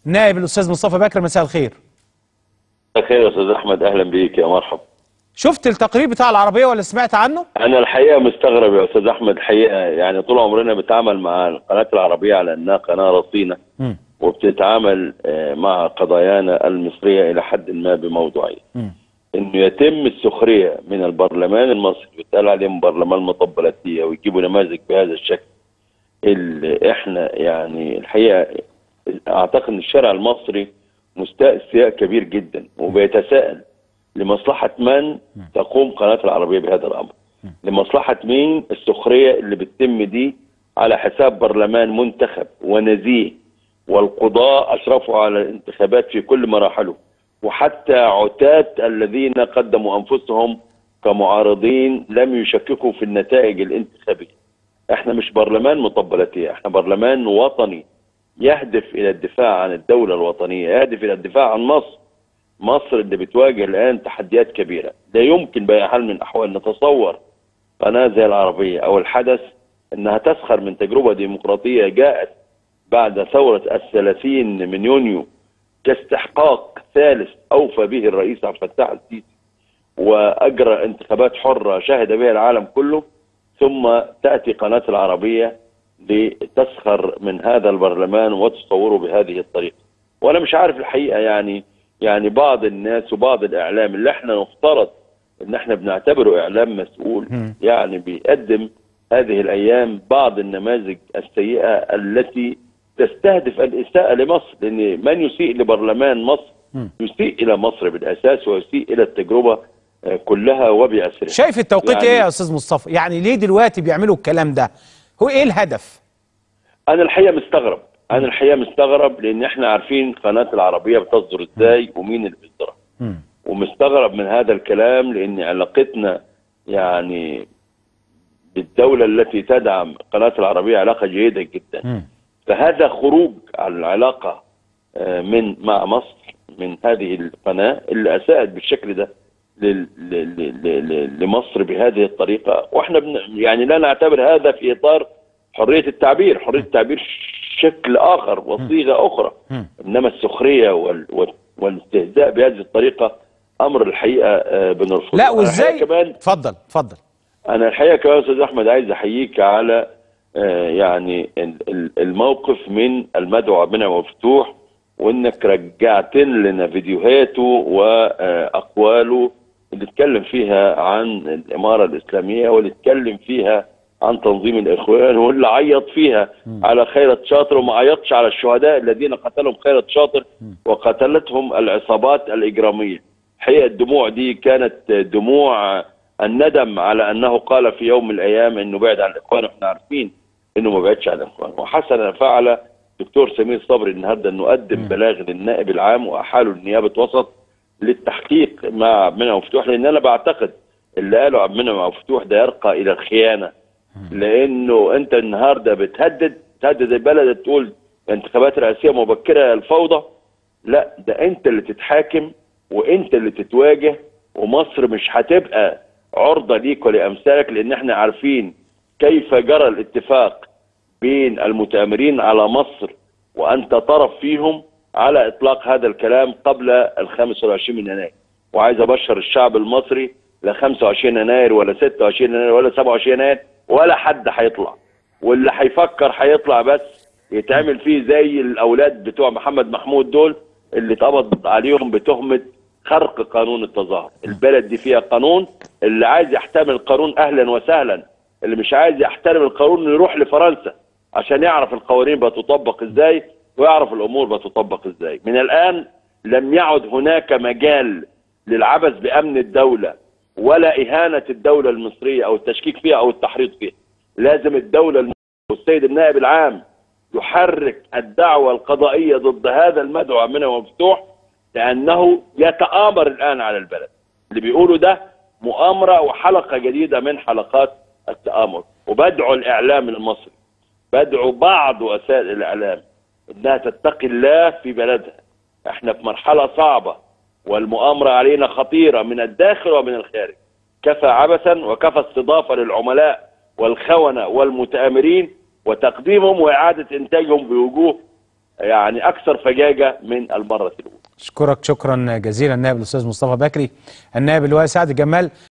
نائب الاستاذ مصطفى بكر مساء الخير خير يا استاذ احمد اهلا بيك يا مرحبا شفت التقرير بتاع العربيه ولا سمعت عنه انا الحقيقه مستغرب يا استاذ احمد الحقيقه يعني طول عمرنا بنتعامل مع القناه العربيه على انها قناه رصينه مم. وبتتعامل آه، مع قضايانا المصريه الى حد ما بموضوعيه مم. انه يتم السخريه من البرلمان المصري ويتقال عليهم برلمان مطبلاتيه ويجيبوا نماذج بهذا الشكل اللي احنا يعني الحقيقه اعتقد ان الشارع المصري مستاء استياء كبير جدا وبيتساءل لمصلحه من تقوم قناه العربيه بهذا الامر لمصلحه مين السخريه اللي بتتم دي على حساب برلمان منتخب ونزيه والقضاء اشرفوا على الانتخابات في كل مراحله وحتى عتاة الذين قدموا انفسهم كمعارضين لم يشككوا في النتائج الانتخابيه احنا مش برلمان مطبلاتيه احنا برلمان وطني يهدف الى الدفاع عن الدوله الوطنيه يهدف الى الدفاع عن مصر مصر اللي بتواجه الان تحديات كبيره لا يمكن باي حال من الاحوال نتصور قناه زي العربيه او الحدث انها تسخر من تجربه ديمقراطيه جاءت بعد ثوره الثلاثين من يونيو كاستحقاق ثالث اوفى به الرئيس عبد الفتاح السيسي واجرى انتخابات حره شهد بها العالم كله ثم تاتي قناه العربيه لتسخر من هذا البرلمان وتصوره بهذه الطريقه وانا مش عارف الحقيقه يعني يعني بعض الناس وبعض الاعلام اللي احنا نفترض ان احنا بنعتبره اعلام مسؤول مم. يعني بيقدم هذه الايام بعض النماذج السيئه التي تستهدف الاساءه لمصر لان من يسيء لبرلمان مصر مم. يسيء الى مصر بالاساس ويسيء الى التجربه آه، كلها وباسرها شايف التوقيت يعني- ايه يا استاذ مصطفى يعني ليه دلوقتي بيعملوا الكلام ده هو ايه الهدف انا الحقيقه مستغرب انا الحقيقه مستغرب لان احنا عارفين قناه العربيه بتصدر ازاي ومين اللي بيصدرها مم. ومستغرب من هذا الكلام لان علاقتنا يعني بالدوله التي تدعم قناه العربيه علاقه جيده جدا مم. فهذا خروج عن العلاقه آه، من مع مصر من هذه القناه اللي اساءت بالشكل ده لل- ل- ل- ل- لمصر بهذه الطريقه واحنا بن يعني لا نعتبر هذا في اطار حريه التعبير، حريه التعبير شكل اخر وصيغه اخرى مم. انما السخريه وال وال والاستهزاء بهذه الطريقه امر الحقيقه آه، بنرفضه لا أنا وازاي الحقيقة كمان اتفضل اتفضل انا الحقيقه كمان يا استاذ احمد عايز احييك على آه، يعني ال- ال- الموقف من المدعو عبد المنعم مفتوح وانك رجعت لنا فيديوهاته واقواله اللي اتكلم فيها عن الاماره الاسلاميه واللي اتكلم فيها عن تنظيم الاخوان واللي عيط فيها على خيرت شاطر وما عيطش على الشهداء الذين قتلهم خيرت شاطر وقتلتهم العصابات الاجراميه حقيقه الدموع دي كانت دموع الندم على انه قال في يوم من الايام انه بعد عن الاخوان احنا عارفين انه ما بعدش عن الاخوان وحسنا فعل دكتور سمير صبري النهارده انه قدم بلاغ للنائب العام واحاله لنيابه وسط للتحقيق مع عبد المنعم مفتوح لان انا بعتقد اللي قاله عبد المنعم مفتوح ده يرقى الى الخيانه لانه انت النهارده بتهدد تهدد البلد تقول انتخابات رئاسيه مبكره الفوضى لا ده انت اللي تتحاكم وانت اللي تتواجه ومصر مش هتبقى عرضه ليك ولامثالك لان احنا عارفين كيف جرى الاتفاق بين المتآمرين على مصر وانت طرف فيهم على اطلاق هذا الكلام قبل ال 25 من يناير وعايز ابشر الشعب المصري لا 25 يناير ولا 26 يناير ولا 27 يناير ولا حد هيطلع واللي هيفكر هيطلع بس يتعمل فيه زي الاولاد بتوع محمد محمود دول اللي اتقبض عليهم بتهمه خرق قانون التظاهر البلد دي فيها قانون اللي عايز يحترم القانون اهلا وسهلا اللي مش عايز يحترم القانون يروح لفرنسا عشان يعرف القوانين بتطبق ازاي ويعرف الامور بتطبق ازاي من الان لم يعد هناك مجال للعبث بامن الدوله ولا اهانه الدوله المصريه او التشكيك فيها او التحريض فيها لازم الدوله المصرية والسيد النائب العام يحرك الدعوه القضائيه ضد هذا المدعو منه مفتوح لانه يتآمر الان على البلد اللي بيقولوا ده مؤامره وحلقه جديده من حلقات التآمر وبدعو الاعلام المصري بدعو بعض وسائل الاعلام انها تتقي الله في بلدها احنا في مرحله صعبه والمؤامره علينا خطيره من الداخل ومن الخارج كفى عبثا وكفى استضافه للعملاء والخونه والمتآمرين وتقديمهم واعاده انتاجهم بوجوه يعني يعني اكثر فجاجه من المره الاولى اشكرك شكرا جزيلا النائب الاستاذ مصطفى بكري النائب اللواء سعد جمال